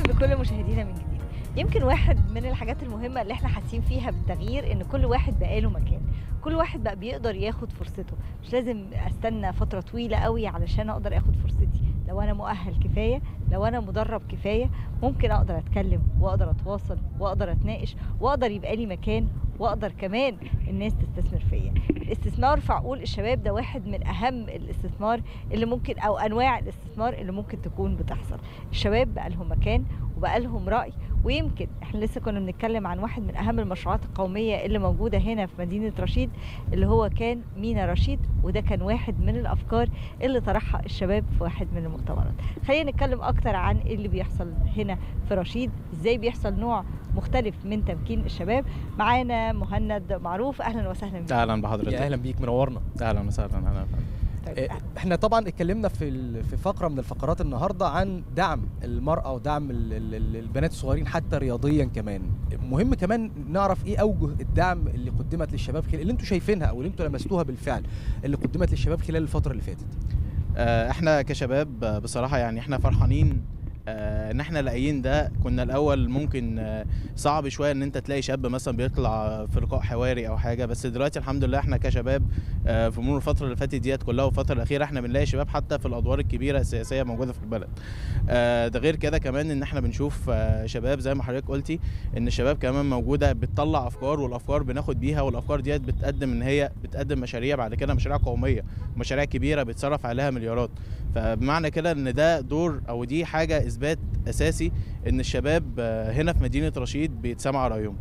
بكل مشاهدينا من جديد يمكن واحد من الحاجات المهمة اللي احنا حاسين فيها بالتغيير ان كل واحد بقى له مكان كل واحد بقى بيقدر ياخد فرصته مش لازم استنى فترة طويلة قوي علشان اقدر اخد فرصتي لو انا مؤهل كفاية لو انا مدرب كفاية ممكن اقدر اتكلم واقدر اتواصل واقدر اتناقش واقدر يبقى لي مكان واقدر كمان الناس تستثمر فيا الاستثمار في عقول الشباب ده واحد من اهم الاستثمار اللي ممكن او انواع الاستثمار اللي ممكن تكون بتحصل الشباب بقى لهم مكان وبقى لهم راي ويمكن احنا لسه كنا بنتكلم عن واحد من اهم المشروعات القوميه اللي موجوده هنا في مدينه رشيد اللي هو كان مينا رشيد وده كان واحد من الافكار اللي طرحها الشباب في واحد من المؤتمرات خلينا نتكلم اكتر عن إيه اللي بيحصل هنا في رشيد ازاي بيحصل نوع مختلف من تمكين الشباب معانا مهند معروف اهلا وسهلا بك اهلا بحضرتك يا اهلا بيك منورنا اهلا وسهلا اهلا طيب إيه، احنا طبعا اتكلمنا في ال- في فقره من الفقرات النهارده عن دعم المراه ودعم ال- ال- ال- البنات الصغيرين حتى رياضيا كمان مهم كمان نعرف ايه اوجه الدعم اللي قدمت للشباب خلال اللي انتوا شايفينها او اللي انتوا لمستوها بالفعل اللي قدمت للشباب خلال الفتره اللي فاتت آه، احنا كشباب آه، بصراحه يعني احنا فرحانين آه، ان احنا لاقيين ده كنا الاول ممكن آه، صعب شويه ان انت تلاقي شاب مثلا بيطلع في لقاء حواري او حاجه بس دلوقتي الحمد لله احنا كشباب آه، في مرور الفتره اللي فاتت ديت كلها والفتره الاخيره احنا بنلاقي شباب حتى في الادوار الكبيره السياسيه موجوده في البلد آه، ده غير كده كمان ان احنا بنشوف آه، شباب زي ما حضرتك قلتي ان الشباب كمان موجوده بتطلع افكار والافكار بناخد بيها والافكار ديت بتقدم ان هي بتقدم مشاريع بعد كده مشاريع قوميه مشاريع كبيره بيتصرف عليها مليارات فبمعنى كده ان ده دور او دي حاجه اثبات اساسي ان الشباب آه، هنا في مدينه رشيد بيتسمع رايهم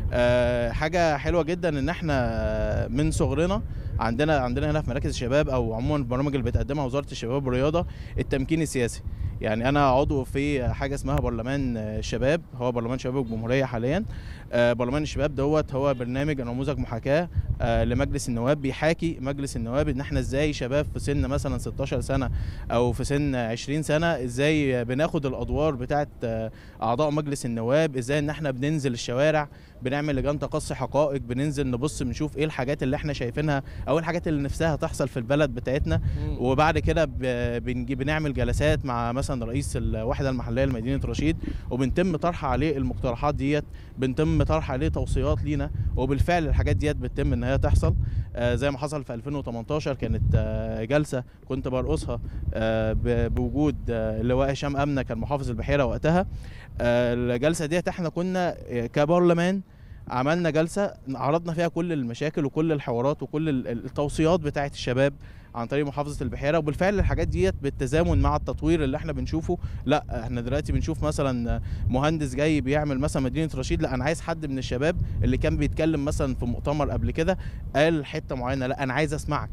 آه، حاجه حلوه جدا ان احنا آه، من صغرنا عندنا عندنا هنا في مراكز الشباب او عموما البرامج اللي بتقدمها وزاره الشباب والرياضه التمكين السياسي يعني انا عضو في حاجه اسمها برلمان آه، الشباب هو برلمان شباب الجمهوريه حاليا آه، برلمان الشباب دوت هو برنامج نموذج محاكاه آه، لمجلس النواب بيحاكي مجلس النواب ان احنا ازاي شباب في سن مثلا 16 سنه او في سن 20 سنه ازاي بناخد الادوار بتاعه آه، اعضاء مجلس النواب ازاي ان احنا بننزل الشوارع بنعمل لجان تقصي حقائق بننزل نبص بنشوف ايه الحاجات اللي احنا شايفينها او الحاجات اللي نفسها تحصل في البلد بتاعتنا وبعد كده ب- بنجي بنعمل جلسات مع مثلا رئيس الوحده المحليه لمدينه رشيد وبنتم طرح عليه المقترحات ديت بنتم طرح عليه توصيات لينا وبالفعل الحاجات ديت بتتم ان هي تحصل آه زي ما حصل في 2018 كانت آه جلسه كنت برقصها آه ب- بوجود آه اللواء هشام امنه كان محافظ البحيره وقتها آه الجلسه ديت احنا كنا آه، كبرلمان عملنا جلسه عرضنا فيها كل المشاكل وكل الحوارات وكل ال- ال- التوصيات بتاعه الشباب عن طريق محافظه البحيره وبالفعل الحاجات ديت بالتزامن مع التطوير اللي احنا بنشوفه لا احنا دلوقتي بنشوف مثلا مهندس جاي بيعمل مثلا مدينه رشيد لا انا عايز حد من الشباب اللي كان بيتكلم مثلا في مؤتمر قبل كده قال حته معينه لا انا عايز اسمعك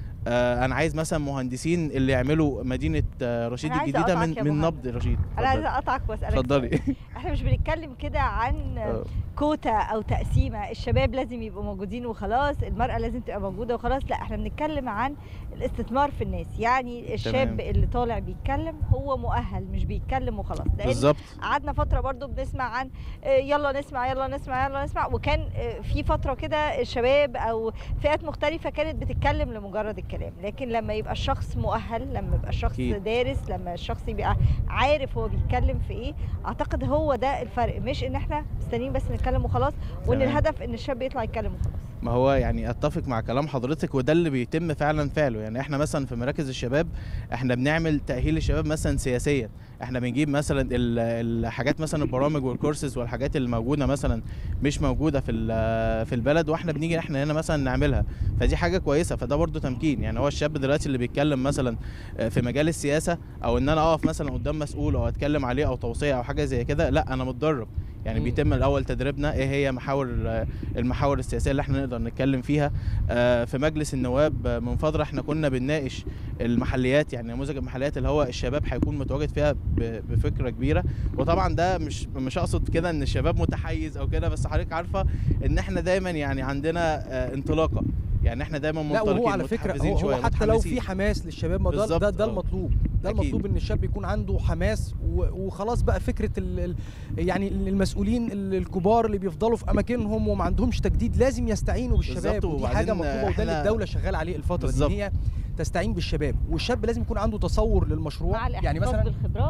آه انا عايز مثلا مهندسين اللي يعملوا مدينه آه، رشيد أنا عايزة الجديده أقطعك يا من من مهند. نبض رشيد انا عايزه اتفضلي. اقطعك واسالك اتفضلي سؤال. احنا مش بنتكلم كده عن آه. كوتا او تقسيمه الشباب لازم يبقوا موجودين وخلاص المراه لازم تبقى موجوده وخلاص لا احنا بنتكلم عن الاستثمار في الناس يعني الشاب تمام. اللي طالع بيتكلم هو مؤهل مش بيتكلم وخلاص لان بالظبط قعدنا فتره برضو بنسمع عن آه، يلا نسمع يلا نسمع يلا نسمع وكان آه، في فتره كده الشباب او فئات مختلفه كانت بتتكلم لمجرد الكلام لكن لما يبقى الشخص مؤهل لما يبقى الشخص أكيد. دارس لما الشخص يبقى عارف هو بيتكلم في ايه اعتقد هو ده الفرق مش ان احنا مستنيين بس نتكلم وخلاص وان تمام. الهدف ان الشاب يطلع يتكلم وخلاص ما هو يعني اتفق مع كلام حضرتك وده اللي بيتم فعلا فعله يعني احنا مثلا في مراكز الشباب احنا بنعمل تاهيل الشباب مثلا سياسيا احنا بنجيب مثلا ال- الحاجات مثلا البرامج والكورسز والحاجات اللي موجوده مثلا مش موجوده في ال- في البلد واحنا بنيجي احنا هنا مثلا نعملها فدي حاجه كويسه فده برضو تمكين يعني هو الشاب دلوقتي اللي بيتكلم مثلا في مجال السياسه او ان انا اقف مثلا قدام مسؤول او اتكلم عليه او توصيه او حاجه زي كده لا انا متدرب يعني مم. بيتم الاول تدريبنا ايه هي محاور المحاور السياسيه اللي احنا نقدر نتكلم فيها آه، في مجلس النواب آه، من فتره احنا كنا بنناقش المحليات يعني نموذج المحليات اللي هو الشباب هيكون متواجد فيها ب- بفكره كبيره وطبعا ده مش مش اقصد كده ان الشباب متحيز او كده بس حضرتك عارفه ان احنا دايما يعني عندنا آه، انطلاقه يعني احنا دايما لا منطلقين وهو على فكره متحفزين هو, هو شوية، حتى لو في متحمسين. حماس للشباب ما ده بالظبط، ده, ده آه. المطلوب ده أكيد. المطلوب ان الشاب يكون عنده حماس و- وخلاص بقى فكره ال ال يعني المسؤولين ال- الكبار اللي بيفضلوا في اماكنهم وما عندهمش تجديد لازم يستعينوا بالشباب بالظبط، ودي حاجه وبعدين مطلوبه وده اللي إحنا- الدوله شغاله عليه الفتره بالظبط. دي إن هي تستعين بالشباب والشاب لازم يكون عنده تصور مع للمشروع الاحتفاظ يعني مثلا بالخبرات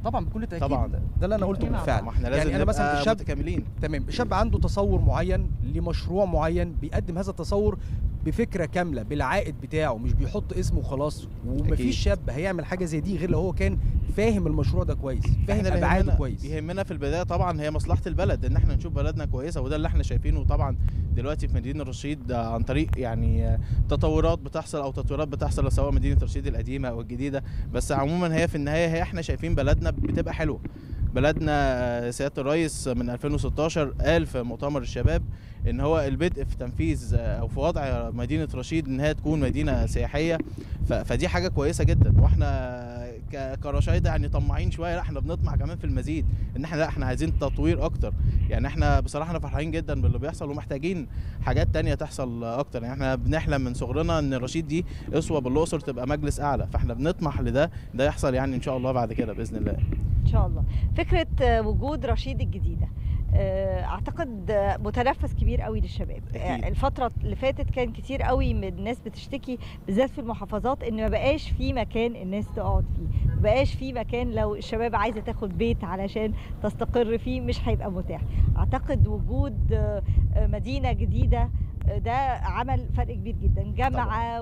طبعا بكل تاكيد طبعاً. ده اللي انا قلته الاتنين مع بالفعل ما احنا لازم يعني انا مثلا نبقى شاب متكاملين تمام شاب عنده تصور معين لمشروع معين بيقدم هذا التصور بفكره كامله بالعائد بتاعه مش بيحط اسمه وخلاص أكيد. ومفيش شاب هيعمل حاجه زي دي غير لو هو كان فاهم المشروع ده كويس فاهم احنا اللي ابعاده يهمنا- كويس يهمنا في البدايه طبعا هي مصلحه البلد ان احنا نشوف بلدنا كويسه وده اللي احنا شايفينه طبعا دلوقتي في مدينه رشيد آه، عن طريق يعني آه، تطورات بتحصل او تطويرات بتحصل سواء مدينه رشيد القديمه او الجديده بس عموما هي في النهايه هي احنا شايفين بلدنا بتبقى حلوه بلدنا آه، سياده الرئيس من 2016 قال في مؤتمر الشباب ان هو البدء في تنفيذ آه، او في وضع مدينه رشيد ان هي تكون مدينه سياحيه ف- فدي حاجه كويسه جدا واحنا ك- كرشايده يعني طماعين شويه لا احنا بنطمع كمان في المزيد ان احنا لا احنا عايزين تطوير اكتر يعني احنا بصراحه احنا فرحانين جدا باللي بيحصل ومحتاجين حاجات تانية تحصل اكتر يعني احنا بنحلم من صغرنا ان رشيد دي اسوه بالاقصر تبقى مجلس اعلى فاحنا بنطمح لده ده يحصل يعني ان شاء الله بعد كده باذن الله ان شاء الله فكره آه، وجود رشيد الجديده آه، اعتقد آه، متنفس كبير قوي للشباب أكيد. آه، الفتره اللي فاتت كان كتير قوي من الناس بتشتكي بالذات في المحافظات ان ما بقاش في مكان الناس تقعد فيه ما بقاش في مكان لو الشباب عايزه تاخد بيت علشان تستقر فيه مش هيبقى متاح اعتقد وجود آه، آه، مدينه جديده آه، ده عمل فرق كبير جدا جامعه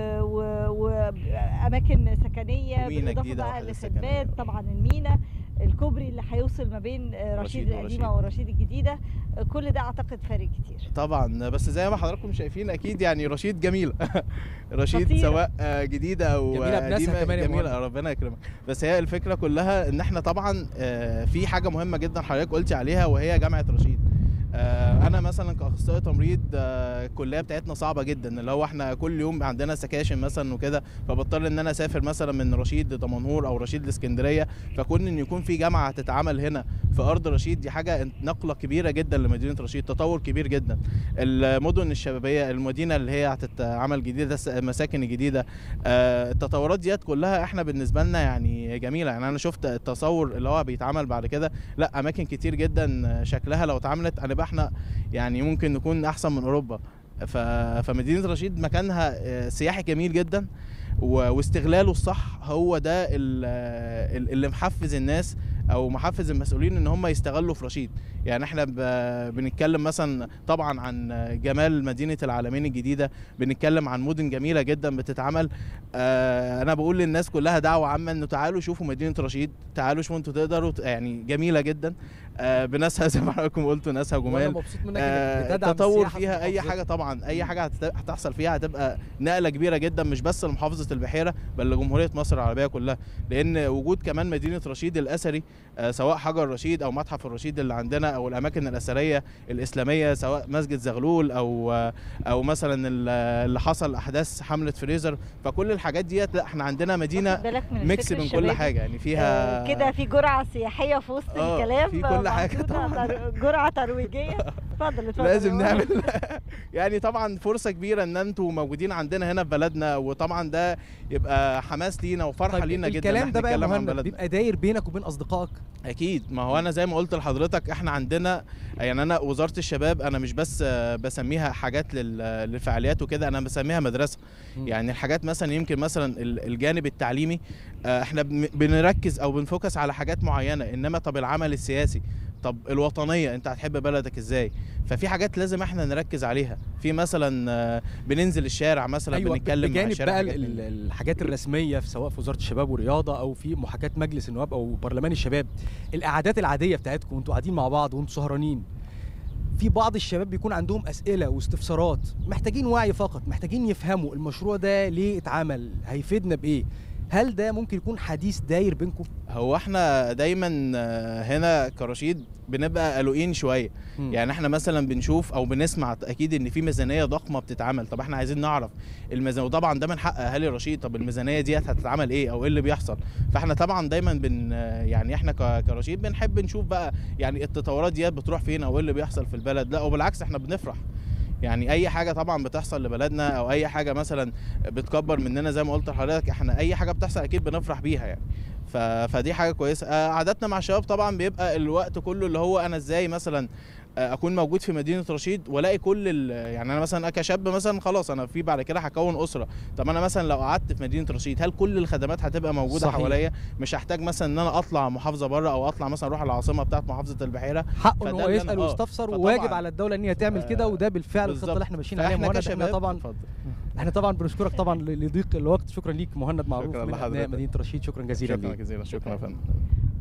واماكن سكنيه ومينا بالاضافه جديدة بقى وحدة لخدمات سكنية. طبعا المينا الكوبري اللي هيوصل ما بين آه، رشيد رشيد القديمه ورشيد. ورشيد الجديده آه، كل ده اعتقد فارق كتير طبعا بس زي ما حضراتكم شايفين اكيد يعني رشيد جميله رشيد خطيرة. سواء آه، جديده او جميلة بناسها قديمة، كمان يا جميله مهند. ربنا يكرمك بس هي الفكره كلها ان احنا طبعا آه، في حاجه مهمه جدا حضرتك قلتي عليها وهي جامعه رشيد آه، انا مثلا كاخصائي تمريض آه، الكليه بتاعتنا صعبه جدا اللي هو احنا كل يوم عندنا سكاشن مثلا وكده فبضطر ان انا اسافر مثلا من رشيد لدمنهور او رشيد لاسكندريه فكون ان يكون في جامعه هتتعمل هنا في ارض رشيد دي حاجه نقله كبيره جدا لمدينه رشيد تطور كبير جدا المدن الشبابيه المدينه اللي هي هتتعمل جديده المساكن الجديده آه، التطورات ديت كلها احنا بالنسبه لنا يعني جميله يعني انا شفت التصور اللي هو بيتعمل بعد كده لا اماكن كتير جدا شكلها لو اتعملت هنبقى احنا يعني ممكن نكون احسن من اوروبا ف... فمدينه رشيد مكانها آه، سياحي جميل جدا و- واستغلاله الصح هو ده ال- ال- اللي محفز الناس او محفز المسؤولين ان هم يستغلوا في رشيد يعني احنا ب- بنتكلم مثلا طبعا عن جمال مدينه العالمين الجديده بنتكلم عن مدن جميله جدا بتتعمل آه انا بقول للناس كلها دعوه عامه انه تعالوا شوفوا مدينه رشيد تعالوا شوفوا انتوا تقدروا ت- يعني جميله جدا آه بناسها زي ما حضراتكم قلتوا ناسها وانا جمال مبسوط منك آه، انك بتدعم التطور السياحة في فيها اي محافظتك. حاجه طبعا اي حاجه هتت- هتحصل فيها هتبقى نقله كبيره جدا مش بس لمحافظه البحيره بل لجمهوريه مصر العربيه كلها لان وجود كمان مدينه رشيد الاثري آه، سواء حجر رشيد او متحف الرشيد اللي عندنا او الاماكن الاثريه الاسلاميه سواء مسجد زغلول او آه، او مثلا ال- اللي حصل احداث حمله فريزر فكل الحاجات ديت لا احنا عندنا مدينه واخد بالك من ميكس الفكر من كل الشبابي؟ حاجه يعني فيها آه، كده في جرعه سياحيه في وسط آه، الكلام في كل حاجة محطوطة طبعاً. تر- جرعه ترويجيه اتفضل اتفضل لازم يا نعمل يعني طبعا فرصه كبيره ان انتوا موجودين عندنا هنا في بلدنا وطبعا ده يبقى حماس لينا وفرحه طيب لينا جدا إن الكلام إحنا ده بقى يا نتكلم عن مهند بلدنا. بيبقى داير بينك وبين اصدقائك اكيد ما هو انا زي ما قلت لحضرتك احنا عندنا يعني انا وزاره الشباب انا مش بس آه، بسميها حاجات لل- للفعاليات وكده انا بسميها مدرسه مم. يعني الحاجات مثلا يمكن مثلا ال- الجانب التعليمي آه، احنا بن- بنركز او بنفوكس على حاجات معينه انما طب العمل السياسي طب الوطنيه انت هتحب بلدك ازاي ففي حاجات لازم احنا نركز عليها في مثلا آه، بننزل الشارع مثلا ايوه بنتكلم مع بجانب الشارع بقى حاجات ال- من دي. ال- الحاجات الرسميه في سواء في وزاره الشباب والرياضه او في محاكاه مجلس النواب او برلمان الشباب القعدات العاديه بتاعتكم وانتوا قاعدين مع بعض وانتوا سهرانين في بعض الشباب بيكون عندهم اسئله واستفسارات محتاجين وعي فقط محتاجين يفهموا المشروع ده ليه اتعمل هيفيدنا بايه هل ده ممكن يكون حديث داير بينكم هو احنا دايما آه، هنا كرشيد بنبقى قلقين شويه يعني احنا مثلا بنشوف او بنسمع اكيد ان في ميزانيه ضخمه بتتعمل طب احنا عايزين نعرف الميزانيه وطبعا ده من حق اهالي رشيد طب الميزانيه ديت هتتعمل ايه او ايه اللي بيحصل فاحنا طبعا دايما بن يعني احنا ك- كرشيد بنحب نشوف بقى يعني التطورات ديت بتروح فين او ايه اللي بيحصل في البلد لا وبالعكس احنا بنفرح يعني اي حاجه طبعا بتحصل لبلدنا او اي حاجه مثلا بتكبر مننا زي ما قلت لحضرتك احنا اي حاجه بتحصل اكيد بنفرح بيها يعني ف... فدي حاجه كويسه آه، عاداتنا مع الشباب طبعا بيبقى الوقت كله اللي هو انا ازاي مثلا آه، اكون موجود في مدينه رشيد والاقي كل ال- يعني انا مثلا كشاب مثلا خلاص انا في بعد كده هكون اسره طب انا مثلا لو قعدت في مدينه رشيد هل كل الخدمات هتبقى موجوده صحيح. حواليا مش هحتاج مثلا ان انا اطلع محافظه بره او اطلع مثلا اروح العاصمه بتاعه محافظه البحيره حقه ان فده هو اللي يسال أنا- آه، ويستفسر فطبعاً- وواجب على الدوله ان هي تعمل كده آه، وده بالفعل الخطه بالظبط. اللي احنا ماشيين عليها فاحنا مهند احنا كشباب طبعا اتفضل. احنا طبعا بنشكرك طبعا لضيق الوقت شكرا ليك مهند معروف شكراً من ابناء لحضرتك. مدينه رشيد شكرا جزيلا شكرا ليك جزيلا شكرا يا فندم